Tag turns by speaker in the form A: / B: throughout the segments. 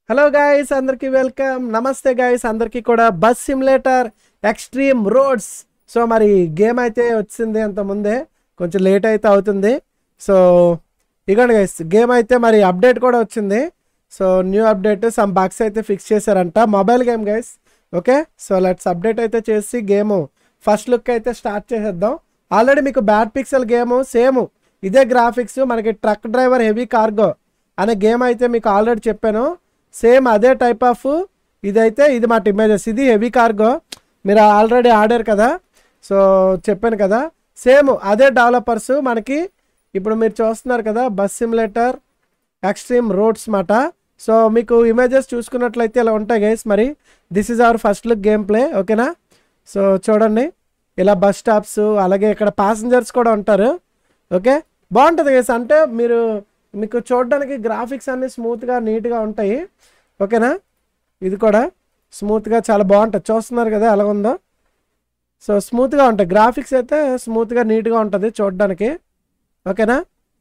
A: Hello guys అందరికీ welcome namaste guys అందరికీ కూడా bus simulator extreme roads so మరి గేమ్ అయితే వచ్చింది అంత ముందే కొంచెం లేట్ అయితే అవుతుంది సో ఇగోండి గైస్ గేమ్ అయితే మరి అప్డేట్ కూడా వచ్చింది so new update some box అయితే ఫిక్స్ చేశారంట mobile game guys okay so let's update అయితే చేసి గేమ్ ఫస్ట్ లుక్ అయితే స్టార్ట్ చేసేద్దాం ఆల్రెడీ మీకు బ్యాడ్ పిక్సెల్ గేమ్ సేమ్ ఇదే గ్రాఫిక్స్ మనకి ట్రక్ డ్రైవర్ హెవీ కార్గో అనే గేమ్ అయితే మీకు ఆల్రెడీ చెప్పాను సేమ్ అదే టైప్ ఆఫ్ ఇదైతే ఇది మా ఇమేజెస్ ఇది హెవీ కార్గో మీరు ఆల్రెడీ ఆడారు కదా సో చెప్పాను కదా సేమ్ అదే డెవలపర్స్ మనకి ఇప్పుడు మీరు చూస్తున్నారు కదా బస్ సిమ్యులేటర్ ఎక్స్ట్రీమ్ రోడ్స్ మాట సో మీకు ఇమేజెస్ చూసుకున్నట్లయితే ఇలా ఉంటాయి గైస్ మరి this is our first look game play ఓకేనా సో చూడండి ఇలా బస్ స్టాప్స్ అలాగే ఇక్కడ ప్యాసింజర్స్ కూడా ఉంటారు ఓకే బాగుంటుంది గైస్ అంటే మీరు మీకు చూడడానికి గ్రాఫిక్స్ అన్ని స్మూత్గా నీట్గా ఉంటాయి ఓకేనా ఇది కూడా స్మూత్గా చాలా బాగుంటుంది చూస్తున్నారు కదా ఎలా ఉందో సో స్మూత్గా ఉంటాయి గ్రాఫిక్స్ అయితే స్మూత్గా నీట్గా ఉంటుంది చూడడానికి ఓకేనా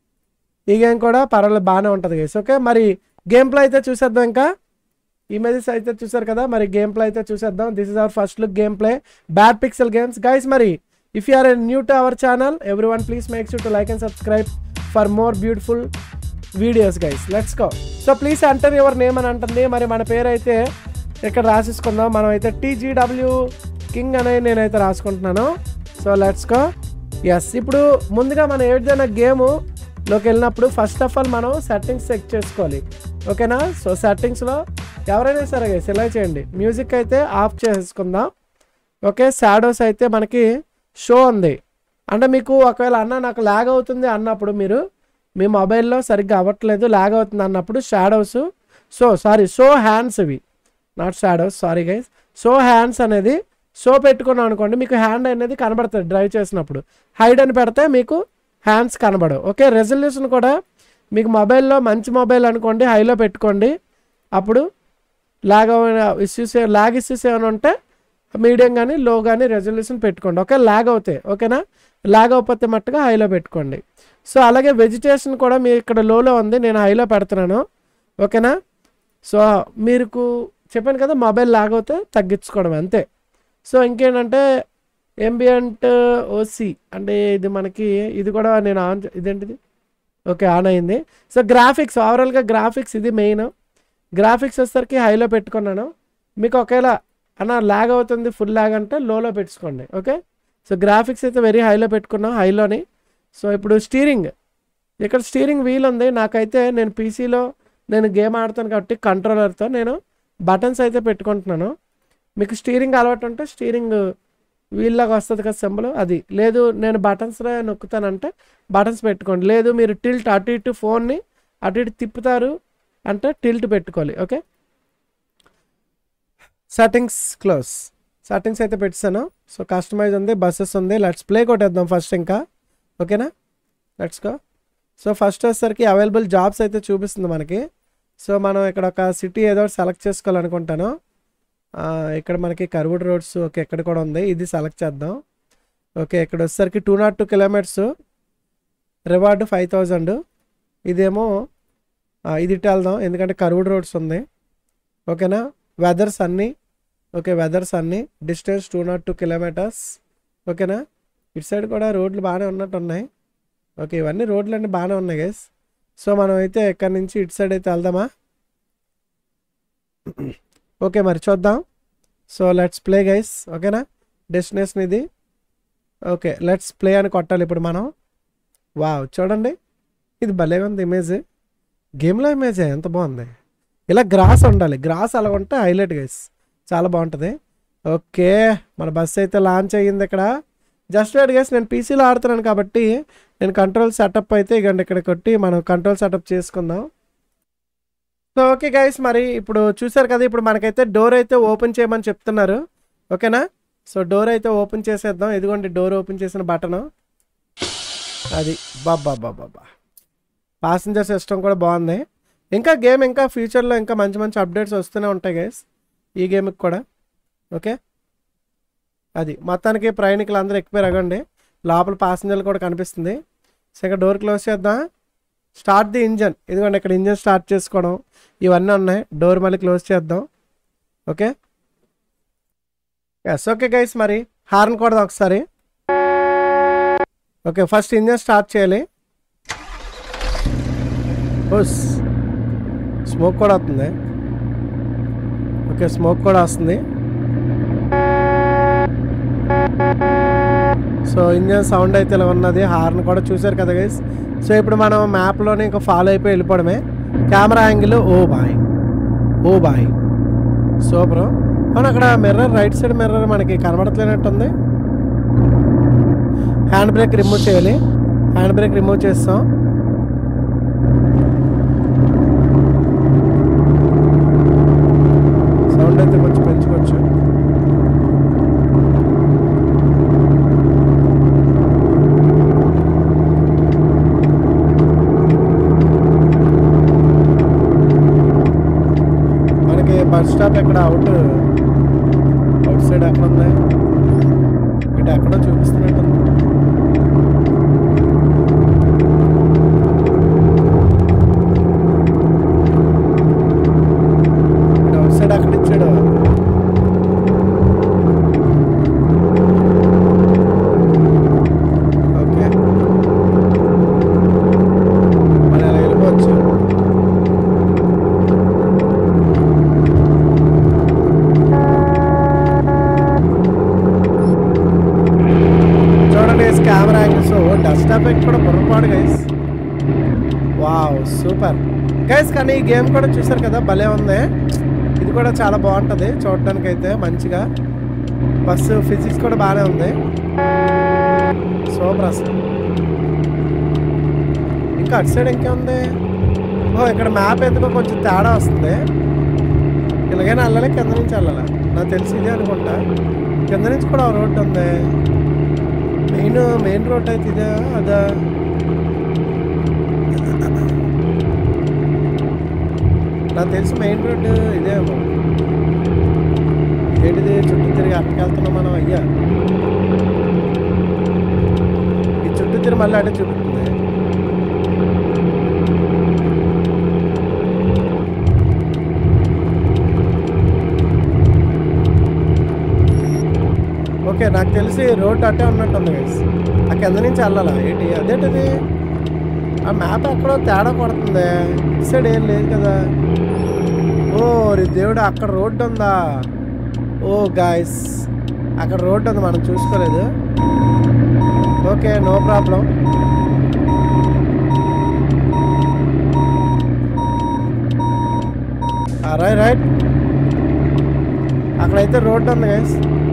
A: ఈ గేమ్ కూడా పర్వాలేదు బాగానే ఉంటుంది గైస్ ఓకే మరి గేమ్ ప్లే అయితే చూసేద్దాం ఇంకా ఇమేజెస్ అయితే చూసారు కదా మరి గేమ్ ప్లే అయితే చూసేద్దాం this is our first look game play bad pixel games guys మరి if you are new to our channel every one please make sure to like and subscribe for more beautiful videos guys let's go so please enter your name అని అంటుంది మరి మన పేరు అయితే ఇక్కడ రాసేసుకుందాం మనం అయితే టీజీడబ్ల్యూ కింగ్ అనేది నేనైతే రాసుకుంటున్నాను సో లెట్స్ గో ఎస్ ఇప్పుడు ముందుగా మనం ఏదైనా గేమ్ లోకి వెళ్ళినప్పుడు ఫస్ట్ ఆఫ్ ఆల్ మనం సెట్టింగ్స్ చెక్ చేసుకోవాలి ఓకేనా సో సెట్టింగ్స్లో ఎవరైనా సరే గైస్ ఇలా చేయండి మ్యూజిక్ అయితే ఆఫ్ చేసుకుందాం ఓకే షాడోస్ అయితే మనకి షో ఉంది అంటే మీకు ఒకవేళ అన్న నాకు ల్యాగ్ అవుతుంది అన్నప్పుడు మీరు మీ మొబైల్లో సరిగ్గా అవ్వట్లేదు ల్యాగ్ అవుతుంది అన్నప్పుడు shadows so sorry show hands ఇవి not shadows sorry guys show hands అనేది షో పెట్టుకున్నాం అనుకోండి మీకు హ్యాండ్ అనేది కనబడుతుంది డ్రైవ్ చేసినప్పుడు హైడ్ అని పెడితే మీకు హ్యాండ్స్ కనబడవు ఓకే రెజల్యూషన్ కూడా మీకు మొబైల్లో మంచి మొబైల్ అనుకోండి హైలో పెట్టుకోండి అప్పుడు లాగ్ ఇష్యూస్ లాగ్ ఇష్యూస్ ఏమైనా ఉంటే మీడియం కానీ లో కానీ రెజల్యూషన్ పెట్టుకోండి ఓకే లాగ్ అవుతాయి ఓకేనా లాగ్ అయిపోతే మట్టుగా హైలో పెట్టుకోండి సో అలాగే వెజిటేషన్ కూడా మీ ఇక్కడ లోలో ఉంది నేను హైలో పెడుతున్నాను ఓకేనా సో మీకు చెప్పాను కదా మొబైల్ లాగ్ అవుతే తగ్గించుకోవడం అంతే సో ఇంకేంటంటే ఎంబియంట్ ఓసి అంటే ఇది మనకి ఇది కూడా నేను ఆన్ చే- ఇదేంటిది ఓకే ఆన్ అయింది సో గ్రాఫిక్స్ ఓవరాల్గా గ్రాఫిక్స్ ఇది మెయిన్ గ్రాఫిక్స్ వచ్చేసరికి హైలో పెట్టుకున్నాను మీకు ఒకవేళ అన్న ల్యాగ్ అవుతుంది ఫుల్ ల్యాగ్ అంటే లోలో పెట్టుకోండి ఓకే సో గ్రాఫిక్స్ అయితే వెరీ హైలో పెట్టుకున్నాం హైలోని సో ఇప్పుడు స్టీరింగ్ ఇక్కడ స్టీరింగ్ వీల్ ఉంది నాకైతే నేను పీసీలో నేను గేమ్ ఆడుతాను కాబట్టి కంట్రోలర్తో నేను బటన్స్ అయితే పెట్టుకుంటున్నాను మీకు స్టీరింగ్ అలవాటు ఉంటే స్టీరింగ్ వీల్లాగా వస్తుంది కదా సింబల్ అది లేదు నేను బటన్స్ నొక్కుతానంటే బటన్స్ పెట్టుకోండి లేదు మీరు టిల్ట్ అటు ఇటు ఫోన్ని అటు ఇటు తిప్పుతారు అంటే టిల్ట్ పెట్టుకోవాలి ఓకే సెట్టింగ్స్ క్లోజ్ సెట్టింగ్స్ అయితే పెట్టాను సో కస్టమైజ్ ఉంది బస్సెస్ ఉంది లెట్స్ ప్లే కొట్టేద్దాం ఫస్ట్ ఇంకా ఓకేనా లెట్స్ గో సో ఫస్ట్ వచ్చేసరికి అవైలబుల్ జాబ్స్ అయితే చూపిస్తుంది మనకి సో మనం ఇక్కడ ఒక సిటీ ఏదో ఒకటి సెలెక్ట్ చేసుకోవాలనుకుంటాను ఆ, ఇక్కడ మనకి కర్వుడ్ రోడ్స్ ఓకే ఇక్కడ కూడా ఉంది ఇది సెలెక్ట్ చేద్దాం ఓకే ఇక్కడ వచ్చేసరికి two not two kilometres reward five thousand ఇదేమో ఆ, ఇది ఇటు వెళ్దాం ఎందుకంటే కర్వుడ్ రోడ్స్ ఉంది ఓకేనా వెదర్స్ అన్నీ ఓకే వెదర్స్ అన్నీ distance two not two kilometres ఓకేనా ఇటు సైడ్ కూడా రోడ్లు బాగానే ఉన్నట్టు ఉన్నాయి ఓకే ఇవన్నీ రోడ్లు అన్నీ బాగానే ఉన్నాయి గైస్ సో మనం అయితే ఇక్కడ నుంచి ఇటు సైడ్ అయితే వెళ్దామా ఓకే మరి చూద్దాం సో లెట్స్ ప్లే గైస్ ఓకేనా డెస్టినేషన్ ఇది ఓకే లెట్స్ ప్లే అని కొట్టాలి ఇప్పుడు మనం వావ్ చూడండి ఇది భలే ఉంది ఇమేజ్ గేమ్లో ఇమేజ్ ఎంత బాగుంది ఇలా గ్రాస్ ఉండాలి గ్రాస్ అలా ఉంటే హైలైట్ గైస్ చాలా బాగుంటుంది ఓకే మన బస్ అయితే లాంచ్ అయ్యింది ఇక్కడ జస్ట్ వెయిట్ గైస్ నేను పీసీలో ఆడుతున్నాను కాబట్టి నేను కంట్రోల్ సెటప్ అయితే ఇక ఇక్కడ కొట్టి మనం కంట్రోల్ సెటప్ చేసుకుందాం సో ఓకే గైస్ మరి ఇప్పుడు చూసారు కదా ఇప్పుడు మనకైతే డోర్ అయితే ఓపెన్ చేయమని చెప్తున్నారు ఓకేనా సో డోర్ అయితే ఓపెన్ చేసేద్దాం ఇదిగోండి డోర్ ఓపెన్ చేసిన బటన్ అది బాబా బాబా పాసింజర్ సిస్టమ్ కూడా బాగుంది ఇంకా గేమ్ ఇంకా ఫ్యూచర్లో ఇంకా మంచి మంచి అప్డేట్స్ వస్తూనే ఉంటాయి గైస్ ఈ గేమ్కి కూడా ఓకే అది మొత్తానికి ప్రయాణికులు అందరూ ఎక్కిపోయి రగండి లోపల పాసింజర్లు కూడా కనిపిస్తుంది సో ఇంకా డోర్ క్లోజ్ చేద్దాం స్టార్ట్ ది ఇంజన్ ఇదిగోండి ఇక్కడ ఇంజన్ స్టార్ట్ చేసుకోవడం ఇవన్నీ ఉన్నాయి డోర్ మళ్ళీ క్లోజ్ చేద్దాం ఓకే ఎస్ ఓకే గైస్ మరి హార్న్ కూడా ఒకసారి ఓకే ఫస్ట్ ఇంజన్ స్టార్ట్ చేయాలి ఓస్ స్మోక్ కూడా వస్తుంది ఓకే స్మోక్ కూడా వస్తుంది సో ఇంజన్ సౌండ్ అయితే ఇలా ఉన్నది హార్న్ కూడా చూసారు కదా గైస్ సో ఇప్పుడు మనం మ్యాప్లోనే ఇంకా ఫాలో అయిపోయి వెళ్ళిపోవడమే camera angle oh boy oh boy super అవును అక్కడ మిర్రర్ రైట్ సైడ్ మిర్రర్ మనకి కనబడట్లేనట్టుంది హ్యాండ్ బ్రేక్ రిమూవ్ చేయాలి హ్యాండ్ బ్రేక్ రిమూవ్ చేస్తాం సౌండ్ అయితే కొంచెం పెంచుకోవచ్చు మనకి బస్ స్టాప్ ఎక్కడ అవుట్ అవుట్ సైడ్ ఎక్కడ ఉంది ఇటు ఎక్కడో చూపిస్తున్నట్టుంది ఇటు అవుట్ సైడ్ అక్కడ ఇచ్చాడు ఓకే మనం అలా వెళ్ళిపోవచ్చు చూడండి guys camera angles dust effect కూడా పొరపాటు గైస్ వావ్ సూపర్ గైస్ కానీ ఈ గేమ్ కూడా చూసారు కదా భలే ఉంది ఇది కూడా చాలా బాగుంటుంది చూడడానికి అయితే మంచిగా బస్సు ఫిజిక్స్ కూడా బాగానే ఉంది సూపర్ అసలు ఇంకా అటు సైడ్ ఇంకేముంది ఓ ఇక్కడ మ్యాప్ ఎందుకో కొంచెం తేడా వస్తుంది ఇలాగైనా వెళ్ళాలి కింద నుంచి వెళ్ళాలి నాకు తెలిసి ఇదే అనుకుంటా కింద నుంచి కూడా రోడ్డు ఉంది మెయిన్ మెయిన్ రోడ్ అయితే ఇదే అదా నాకు తెలిసి మెయిన్ రోడ్డు ఇదేమో ఏంటిది చుట్టూ తిరిగి అక్కడికి వెళ్తున్నాం మనం అయ్యా ఈ చుట్టూ తిరిగి మళ్ళీ అడే చూపిస్తుంది ఓకే నాకు తెలిసి రోడ్ అట్టే ఉన్నట్టుంది గైస్ ఆ కింద నుంచి వెళ్ళాలా ఏంటి అదేంటిది ఆ మ్యాప్ ఎక్కడో తేడా కొడుతుంది ఇటు సైడ్ ఏం లేదు కదా ఓ రే దేవుడు అక్కడ రోడ్డు ఉందా ఓ గాయస్ అక్కడ రోడ్డు ఉంది మనం చూసుకోలేదు okay no problem right right అక్కడైతే రోడ్డు ఉంది గైస్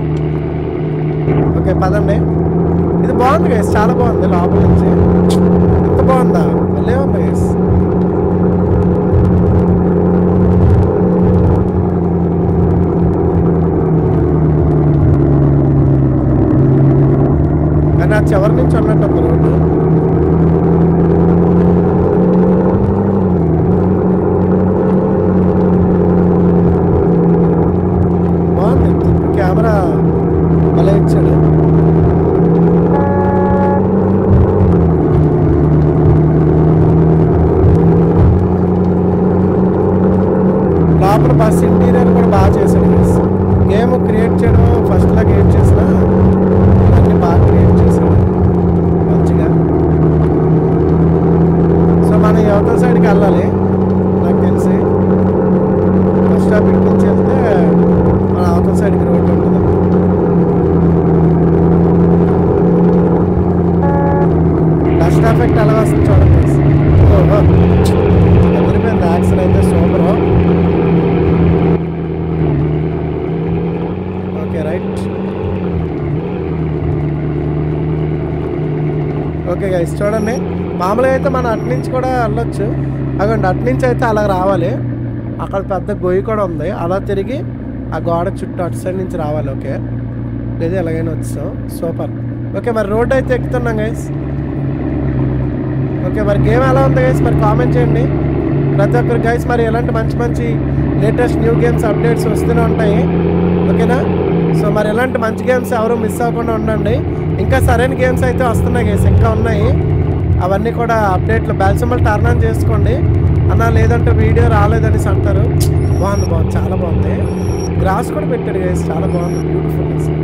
A: ఓకే పదండి ఇది బాగుంది గైస్ చాలా బాగుంది లోపల నుంచి ఎంత బాగుందా భలే ఉంది గైస్ కానీ ఆ చివరి నుంచి ఉన్నట్టుంది రోడ్డు బాగుంది కెమెరా భలే ఇచ్చాడు లోపల బస్ ఇంటీరియర్ కూడా బాగా చేశాడు guys. గేమ్ క్రియేట్ చేయడం ఫస్ట్ లా క్రియేట్ చేసిన అన్ని బాగా క్రియేట్ చేశాడు మంచిగా సో మనం యువత సైడ్కి వెళ్ళాలి నాకు తెలిసి బస్ స్టాప్ ఇటు నుంచి వెళ్తే మన అవతల సైడ్కి రోడ్డు ఉంటుంది డస్ట్ ఎఫెక్ట్ ఎలా వస్తుంది చూడండి guys. ఓహో ఎదిరిపోయింది యాక్షన్ అయితే super okay right okay guys చూడండి మామూలుగా అయితే మనం అటు నుంచి కూడా వెళ్ళొచ్చు అగండి అటు నుంచి అయితే అలా రావాలి అక్కడ పెద్ద గొయ్యి కూడా ఉంది అలా తిరిగి ఆ గోడ చుట్టూ అటు సైడ్ నుంచి రావాలి ఓకే లేదా ఎలాగైనా వచ్చాం సూపర్ ఓకే మరి రోడ్ అయితే ఎక్కుతున్నాం గైస్ ఓకే మరి గేమ్ ఎలా ఉంది గైస్ మరి కామెంట్ చేయండి ప్రతి ఒక్కరు గైస్ మరి ఎలాంటి మంచి మంచి లేటెస్ట్ న్యూ గేమ్స్ అప్డేట్స్ వస్తూనే ఉంటాయి ఓకేనా సో మరి ఎలాంటి మంచి గేమ్స్ ఎవరు మిస్ అవ్వకుండా ఉండండి ఇంకా సరైన గేమ్స్ అయితే వస్తున్నాయి గైస్ ఇంకా ఉన్నాయి అవన్నీ కూడా అప్డేట్లు బెల్సమల్ టర్న్ ఆన్ చేసుకోండి అన్న లేదంటే వీడియో రాలేదనేసి అంటారు బాగుంది బాగుంది చాలా బాగుంది గ్రాస్ కూడా పెట్టాడు గైస్ చాలా బాగుంది బ్యూటిఫుల్ అసలు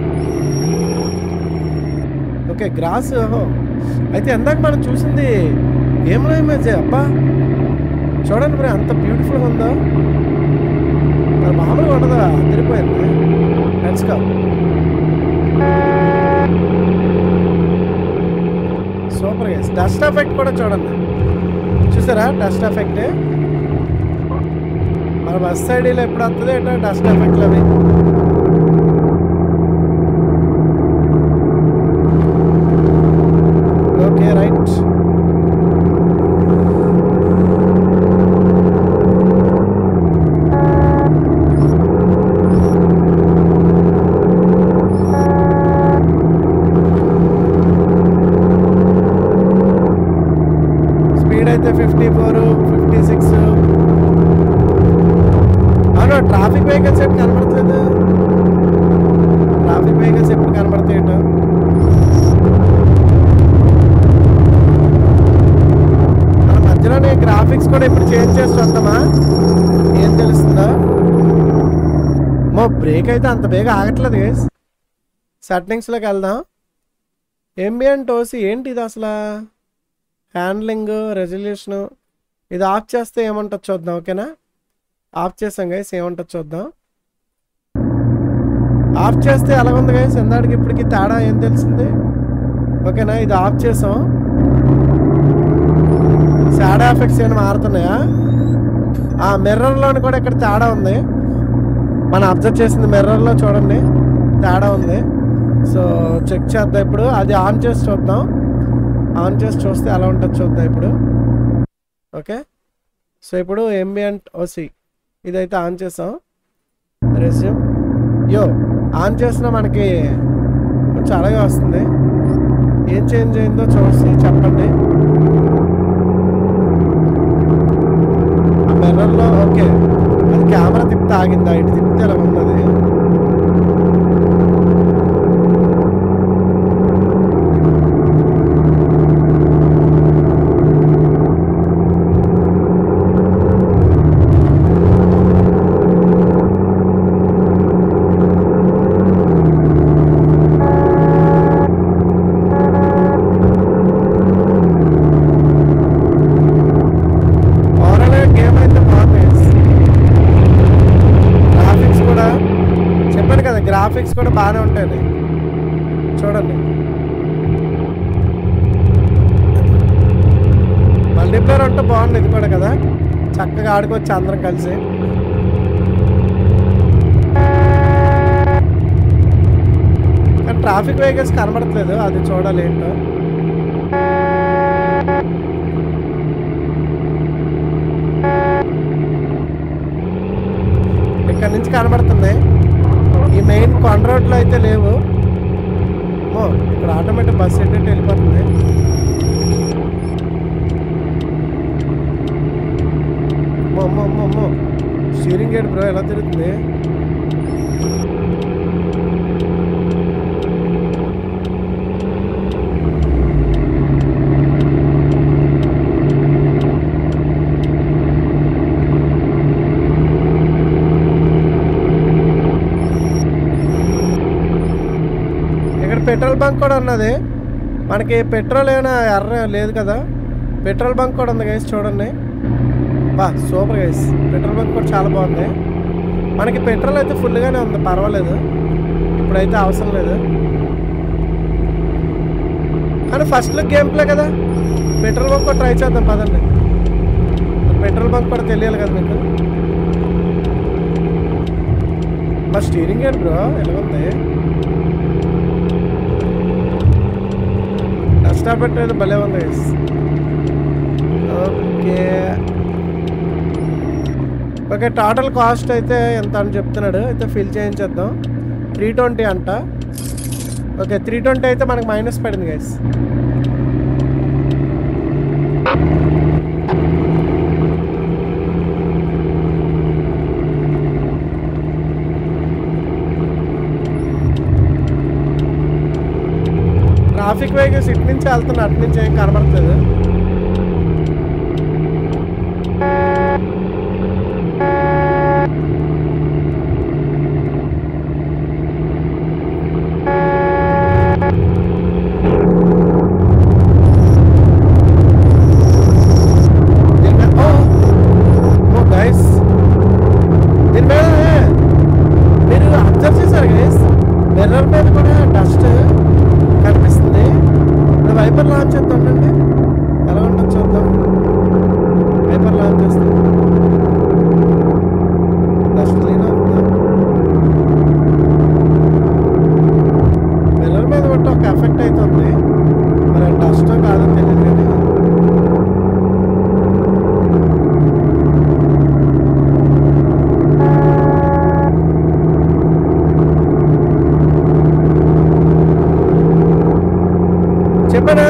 A: ఓకే గ్రాస్ ఓహో అయితే ఎందాక మనం చూసింది గేమ్లో ఇమేజ్ అబ్బా చూడండి మరి అంత బ్యూటిఫుల్గా ఉందో మరి మామూలుగా ఉండదా తిరిగిపోయింది let's go super guys dust effect కూడా చూడండి చూసారా డస్ట్ ఎఫెక్ట్ మన బస్ సైడీలో ఎప్పుడు వస్తుంది ఏంటో డస్ట్ ఎఫెక్ట్లు అవి ఓకే రైట్ స్పీడ్ అయితే ఫిఫ్టీ ఫోర్ ఫిఫ్టీ సిక్స్ అవును ట్రాఫిక్ వెహికల్స్ ఎప్పుడు కనబడట్లేదు ట్రాఫిక్ వెహికల్స్ ఎప్పుడు కనబడతాయి ఇటు మన మధ్యలోనే గ్రాఫిక్స్ కూడా ఇప్పుడు చేంజ్ చేసి చూద్దామా ఏం తెలుస్తుందా మా బ్రేక్ అయితే అంత బేగా ఆగట్లేదు గైస్ సెట్టింగ్స్లోకి వెళ్దాం ఎంబియంట్ ఓసి ఏంటి ఇది అసలు హ్యాండ్లింగ్ రెజల్యూషను ఇది ఆఫ్ చేస్తే ఏమంటుంది చూద్దాం ఓకేనా ఆఫ్ చేసాం గైస్ ఏమంటుంది చూద్దాం ఆఫ్ చేస్తే ఎలాగుంది గైస్ ఎందాడికి ఇప్పటికి తేడా ఏం తెలిసింది ఓకేనా ఇది ఆఫ్ చేసాం షాడో ఎఫెక్ట్స్ ఏమైనా మారుతున్నాయా ఆ మిర్రర్లోని కూడా ఇక్కడ తేడా ఉంది మనం అబ్జర్వ్ చేసింది మిర్రర్లో చూడండి తేడా ఉంది సో చెక్ చేద్దాం ఇప్పుడు అది ఆన్ చేసి చూద్దాం ఆన్ చేసి చూస్తే ఎలా ఉంటుంది చూద్దాం ఇప్పుడు ఓకే సో ఇప్పుడు ఎంబియంట్ ఓసి ఇదైతే ఆన్ చేసాం రెస్యూమ్ యో ఆన్ చేసిన మనకి కొంచెం అలాగే వస్తుంది ఏం చేంజ్ అయిందో చూసి చెప్పండి ఆ మిర్రర్లో ఓకే అది కెమెరా తిప్పితే ఆగిందా ఇటు తిప్పితే ఎలా ఉన్నది ఓవరాల్ గేమ్ అయితే బాగుంది గ్రాఫిక్స్ కూడా చెప్పాను కదా గ్రాఫిక్స్ కూడా బాగానే ఉంటాయి చూడండి మల్టీప్లేయర్ అంటే బాగుంది ఇది కూడా కదా చక్కగా ఆడుకోవచ్చు అందరం కలిసి కానీ ట్రాఫిక్ వెహికల్స్ కనబడట్లేదు అది చూడాలి ఏంటో ఇక్కడ నుంచి కనబడుతుంది ఈ మెయిన్ కొండ రోడ్లు అయితే లేవు ఓ ఇక్కడ ఆటోమేటిక్ బస్ ఎటు వెళ్ళిపోతుంది అమ్మో అమ్మో అమ్మో అమ్మో స్టీరింగ్ గేట్ బ్రో ఎలా తిరుగుతుంది ఇక్కడ పెట్రోల్ బంక్ కూడా ఉన్నది మనకి పెట్రోల్ ఏమైనా ఎర్ర లేదు కదా పెట్రోల్ బంక్ కూడా ఉంది గైస్ చూడండి బా సూపర్ గైస్ పెట్రోల్ బంక్ కూడా చాలా బాగుంది మనకి పెట్రోల్ అయితే ఫుల్గానే ఉంది పర్వాలేదు ఇప్పుడైతే అవసరం లేదు కానీ ఫస్ట్లో గేమ్ ప్లే కదా పెట్రోల్ బంక్ కూడా ట్రై చేద్దాం పదండి పెట్రోల్ బంక్ కూడా తెలియాలి కదా మీకు మా స్టీరింగ్ ఏంటి బ్రో ఎలా ఉంది కష్టపెట్టేది భలే ఉంది guys. Okay okay total cost అయితే ఎంత అని చెప్తున్నాడు అయితే ఫిల్ చేయించేద్దాం త్రీ ట్వంటీ అంట ఓకే త్రీ ట్వంటీ అయితే మనకి మైనస్ పడింది గైస్ ట్రాఫిక్ వెహికల్స్ ఇటు నుంచి వెళ్తున్నా అటు నుంచి ఏం కనబడట్లేదు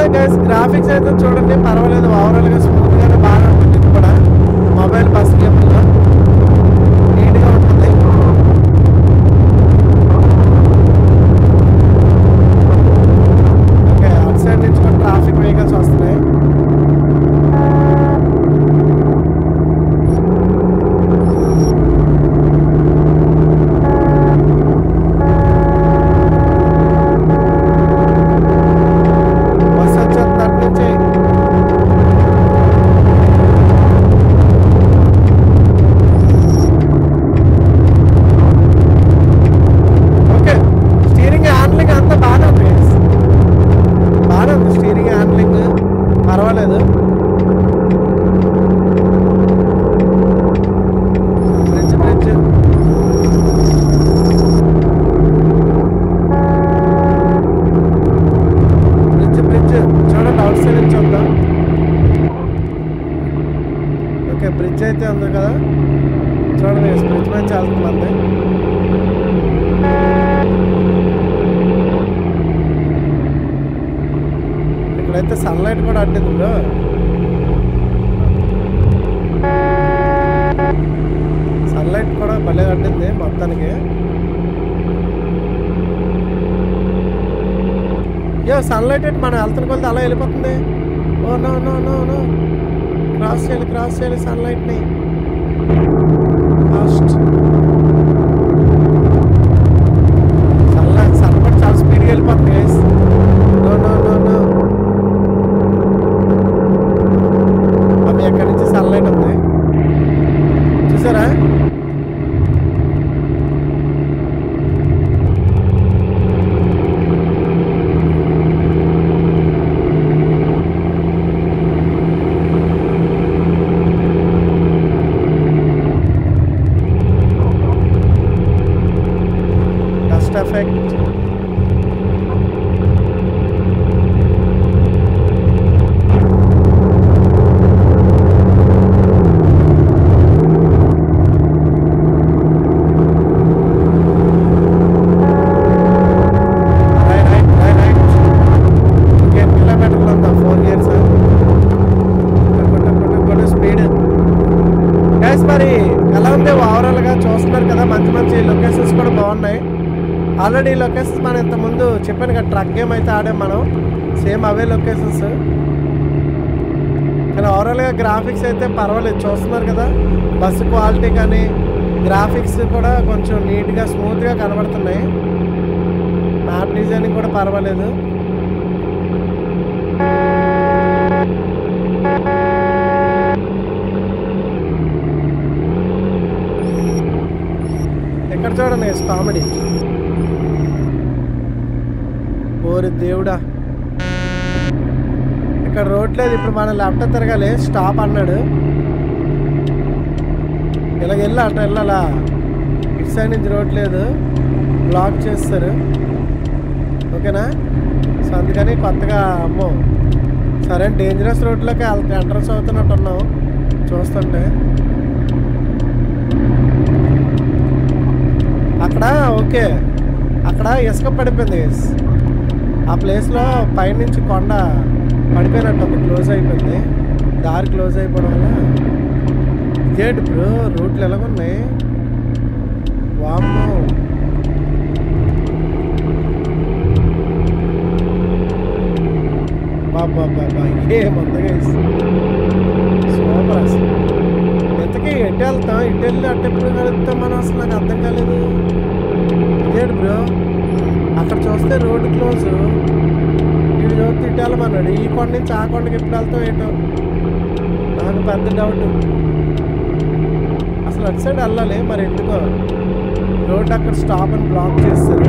A: గైస్ గ్రాఫిక్స్ అయితే చూడండి పర్వాలేదు ఓవరాల్ గా స్మూత్ గానే బాగా ఉంటుంది ఇది కూడా మొబైల్ బస్ గేమ్లో నీట్ గా ఉంటుంది ఓకే అటు సైడ్ నుంచి కూడా ట్రాఫిక్ వెహికల్స్ వస్తున్నాయి బస్ వచ్చేస్తుంది అటు నుంచి ఓకే స్టీరింగ్ హ్యాండ్లింగ్ అంతా బాగానే ఉంది guys. బాగానే ఉంది స్టీరింగ్ హ్యాండ్లింగ్ పర్వాలేదు బ్రిడ్జ్ బ్రిడ్జ్ బ్రిడ్జ్ బ్రిడ్జ్ చూడండి అవుట్ సైడ్ నుంచి వద్దాం ఓకే బ్రిడ్జ్ అయితే ఉంది కదా చూడండి guys, బ్రిడ్జ్ మీద వెళ్తుంది మంది ఇక్కడైతే సన్లైట్ కూడా అడ్డింది బ్రో సన్లైట్ కూడా భలే అడ్డింది మొత్తానికి యో సన్లైట్ అయితే మనం వెళ్తున్న కొలితే అలా వెళ్ళిపోతుంది oh no no no no cross చేయాలి క్రాస్ చేయాలి సన్లైట్ని ఫాస్ట్ సన్లైట్ సన్ కూడా చాలా స్పీడ్గా వెళ్ళిపోతుంది guys. No no no no అవి ఎక్కడి నుంచి సన్లైట్ ఉంది చూసారా dust effect right right right right ఇంకేం కిలోమీటర్లు ఉందా ఫోర్ ఇయర్స్ కొన్ని స్పీడ్ గైస్ మరి ఎలా ఉంది ఓవరాల్ గా చూస్తున్నారు కదా మంచి మంచి లొకేషన్స్ కూడా బాగున్నాయి ఆల్రెడీ లొకేషన్స్ మనం ఇంత ముందు చెప్పాను కదా ట్రక్ గేమ్ అయితే ఆడాం మనం సేమ్ అవే లొకేషన్స్ కానీ ఓవరాల్గా గ్రాఫిక్స్ అయితే పర్వాలేదు చూస్తున్నారు కదా బస్సు క్వాలిటీ కానీ గ్రాఫిక్స్ కూడా కొంచెం నీట్గా స్మూత్గా కనబడుతున్నాయి మ్యాప్ డిజైనింగ్ కూడా పర్వాలేదు ఎక్కడ చూడండి కామెడీ ఓరి దేవుడా ఇక్కడ రోడ్ లేదు ఇప్పుడు మనం లెఫ్ట్ తిరగాలి స్టాప్ అన్నాడు ఇలాగ వెళ్ళి అటు వెళ్ళాలా ఇటు సైడ్ నుంచి రోడ్ లేదు బ్లాక్ చేస్తారు ఓకేనా సో అందుకని కొత్తగా అమ్మో సరే డేంజరస్ రోడ్లోకి వెళ్తే ఎంట్రన్స్ అవుతున్నట్టు ఉన్నాం చూస్తుంటే అక్కడ ఓకే అక్కడ ఇసుక పడిపోయింది guys. ఆ ప్లేస్లో పైనుంచి కొండ పడిపోయినట్టు ఉంది క్లోజ్ అయిపోయింది దారి క్లోజ్ అయిపోవడం వల్ల ఇదేంటి బ్రో రూట్లు ఎలాగున్నాయి వామ్మో బాబా బాబా ఏముంది గైస్ సూపర్ అసలు ఇంతకీ ఎటు వెళ్తాం ఇటు వెళ్ళి అటు ఎప్పుడు వెళ్తాం మనం అసలు నాకు అర్థం కాలేదు ఇదేంటి బ్రో అక్కడ చూస్తే రోడ్డు క్లోజ్ వీడు చూస్తే ఇటు వెళ్ళమన్నాడు ఈ కొండ నుంచి ఆ కొండకి ఎప్పుడు వెళ్తాం ఏంటో నాకు పెద్ద డౌట్ అసలు అటు సైడ్ వెళ్ళాలి మరి ఎందుకో రోడ్డు అక్కడ స్టాప్ అని బ్లాక్ చేస్తారు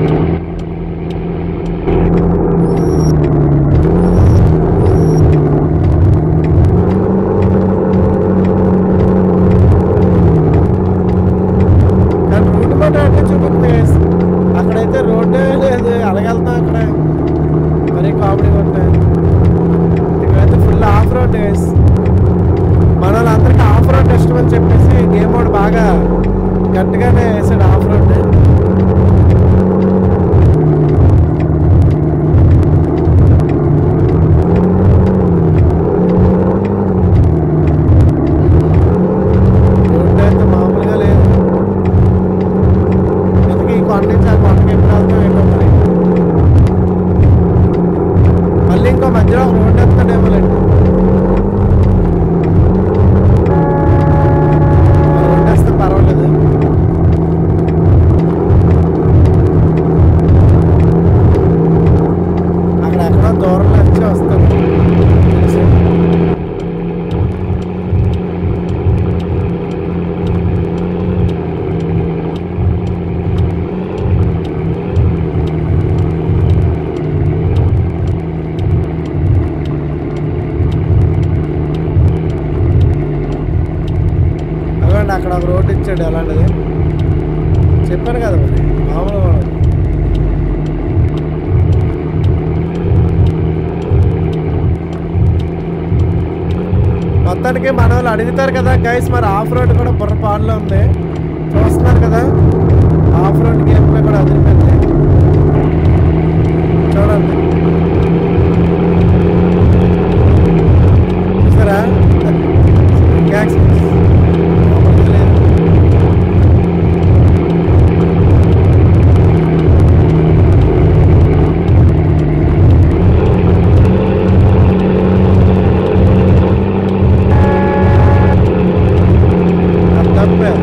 A: కానీ రూట్ మాట అంటే చూపుతుంది guys. అక్కడైతే రోడ్డే లేదు అలాగెళ్తాం అక్కడ మరి కామెడీ ఉంటాయి ఇక్కడైతే ఫుల్ ఆఫ్ రోడ్ గైస్ మన వాళ్ళందరికీ ఆఫ్ రోడ్ ఇష్టం అని చెప్పేసి గేమ్ వాడు బాగా గట్టిగానే వేసాడు ఆఫ్ రోడ్ ఇచ్చాడు అలాంటిది చెప్పాను కదా మరి మామూలు వాడు. మొత్తానికి మన వాళ్ళు అడుగుతారు కదా గైస్ మరి ఆఫ్ రోడ్ కూడా బుర్ర పాడులో ఉంది చూస్తున్నారు కదా ఆఫ్ రోడ్ గేమ్ ప్లే కూడా అదిరిపోయింది చూడండి చూసారా గ్యాక్స్ లేదు అది తప్పే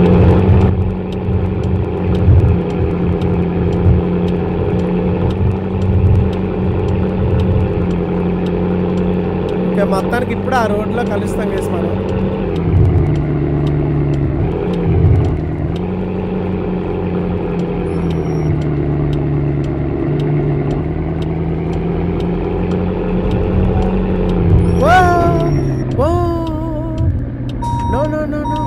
A: ఇంకా మొత్తానికి ఇప్పుడు ఆ రోడ్లో కలుస్తాం కేసు మనం Whoa! Whoa! No, no, no, no.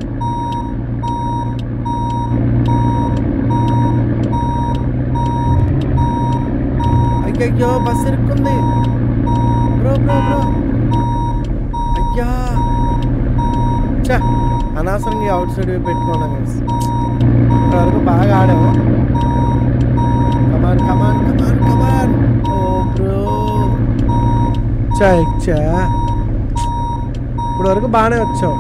A: అయ్యయ్యో బస్ ఇరుక్కుంది బ్రో బ్రో బ్రో అయ్యా చా అనవసరంగా అవుట్ సైడ్ పెట్టుకున్నాం guys. ఇప్పటివరకు బాగా ఆడాము కమాన్ కమాన్ కమాన్ కమాన్ ఓ బ్రో చా ఇచ్చా ఇప్పుడు వరకు బాగానే వచ్చావు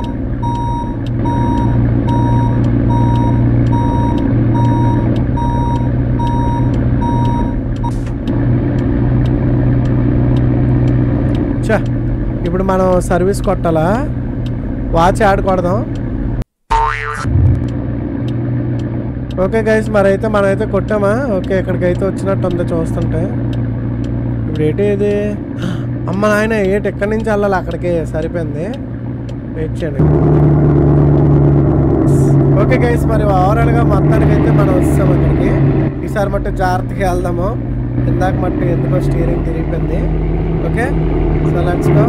A: చా ఇప్పుడు మనం సర్వీస్ కొట్టాలా వాచ్ యాడ్ కొడదాం ఓకే గైస్ మరైతే మనమైతే కొట్టామా ఓకే ఇక్కడికైతే వచ్చినట్టు ఉంది చూస్తుంటే ఇప్పుడు ఏంటి ఇది అమ్మ నాయన ఏటి ఎక్కడి నుంచి వెళ్ళాలి అక్కడికి సరిపోయింది వెయిట్ చేయండి ఓకే గైస్ మరి ఓవరాల్గా మొత్తానికి అయితే మనం వస్తాం అక్కడికి ఈసారి మట్టు జాగ్రత్తగా వెళ్దాము ఇందాక మట్టు ఎందుకో స్టీరింగ్ తిరిగిపోయింది ఓకే సో లెట్స్ గో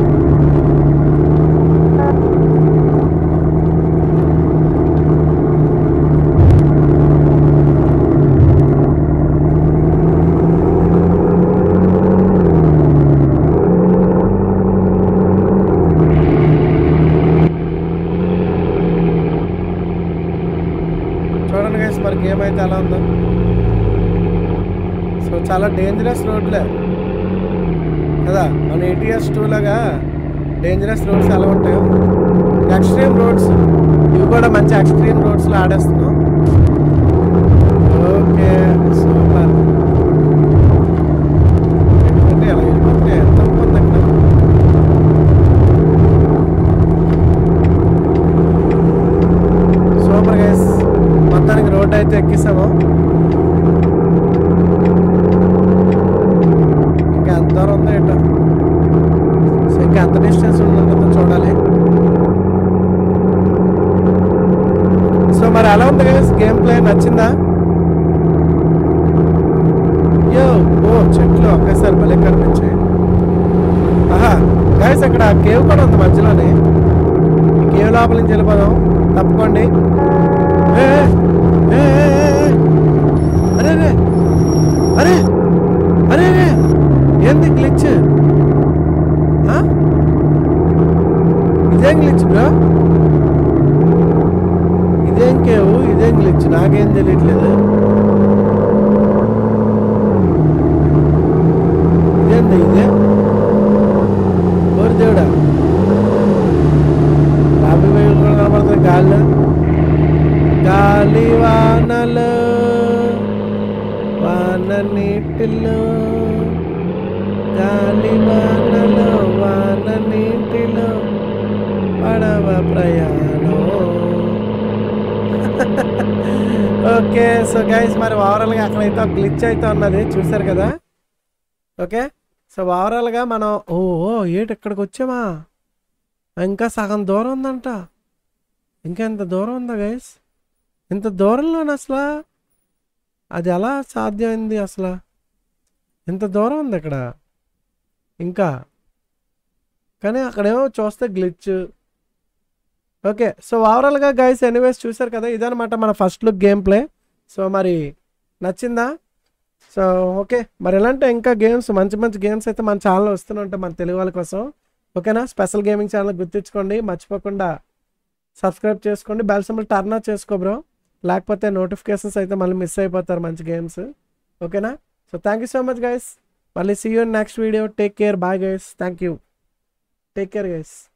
A: చూడండి గైస్ మరి గేమ్ అయితే ఎలా ఉందో సో చాలా డేంజరస్ రోడ్లే కదా మన ఏటీఎస్ టూ లాగా డేంజరస్ రోడ్స్ ఎలా ఉంటాయో ఎక్స్ట్రీమ్ రోడ్స్ ఇవి కూడా మంచి ఎక్స్ట్రీమ్ రోడ్స్లో ఆడేస్తున్నాం ఓకే సూపర్ ఎందుకంటే ఎలా వెళ్ళిపోతే ఎంత ఉంది అక్కడ సూపర్ గైస్ మొత్తానికి రోడ్ అయితే ఎక్కిస్తాము ఇంకా ఎంత దూరం ఉందో ఏంటో సో ఇంకా ఎంత డిస్టెన్స్ ఉందో చూడాలి సో మరి ఎలా ఉంది గైస్ గేమ్ ప్లే నచ్చిందా యో ఓ చెట్లు ఒకేసారి భలే కనిపించాయి ఆహా గైస్ అక్కడ కేవ్ కూడా ఉంది మధ్యలోనే ఈ కేవ్ లోపల నుంచి వెళ్ళిపోదాం తప్పుకోండి ఏ, ఏ, ఏ, ఏ, ఏ. అరే అరే అరే అరే అరే ఏంది గ్లిచ్ ఇదేం గ్లిచ్ బ్రో ఇదేం కేవు ఇదేం గ్లిచ్ నాకేం తెలియట్లేదు ఇదేంది ఇదే ఓరి దేవుడా రాబీ వేలు కూడా కనపడుతుంది గాలిలో గాలి వానలు వాన నీటిలో గాలి వానలో వాన నీటిలో పడవ ప్రయాణం ఓకే సో గైస్ మరి ఓవరాల్గా అక్కడైతే ఒక గ్లిచ్ అయితే ఉన్నది చూసారు కదా ఓకే సో ఓవరాల్గా మనం ఓ ఓ ఏటి ఇక్కడికి వచ్చామా ఇంకా సగం దూరం ఉందంట ఇంకా ఎంత దూరం ఉందా గైస్ ఇంత దూరంలోనే అసలు అది ఎలా సాధ్యమైంది అసలు ఇంత దూరం ఉంది ఇక్కడ ఇంకా కానీ అక్కడేమో చూస్తే గ్లిచ్ ఓకే సో ఓవరాల్గా గైస్ ఎనీవేస్ చూసారు కదా ఇదనమాట మన first look game play so మరి నచ్చిందా సో ఓకే మరి ఎలాంటి ఇంకా గేమ్స్ మంచి మంచి గేమ్స్ అయితే మన ఛానల్ వస్తూనే ఉంటాయి మన తెలుగు వాళ్ళ కోసం ఓకేనా స్పెషల్ గేమింగ్ ఛానల్ గుర్తుంచుకోండి మర్చిపోకుండా సబ్స్క్రైబ్ చేసుకోండి బెల్ సింబల్ టర్న్ ఆఫ్ చేసుకో బ్రో లేకపోతే నోటిఫికేషన్స్ అయితే మళ్ళీ మిస్ అయిపోతారు మంచి గేమ్స్ ఓకేనా so thank you so much guys మళ్ళీ see you next video take care bye guys thank you take care guys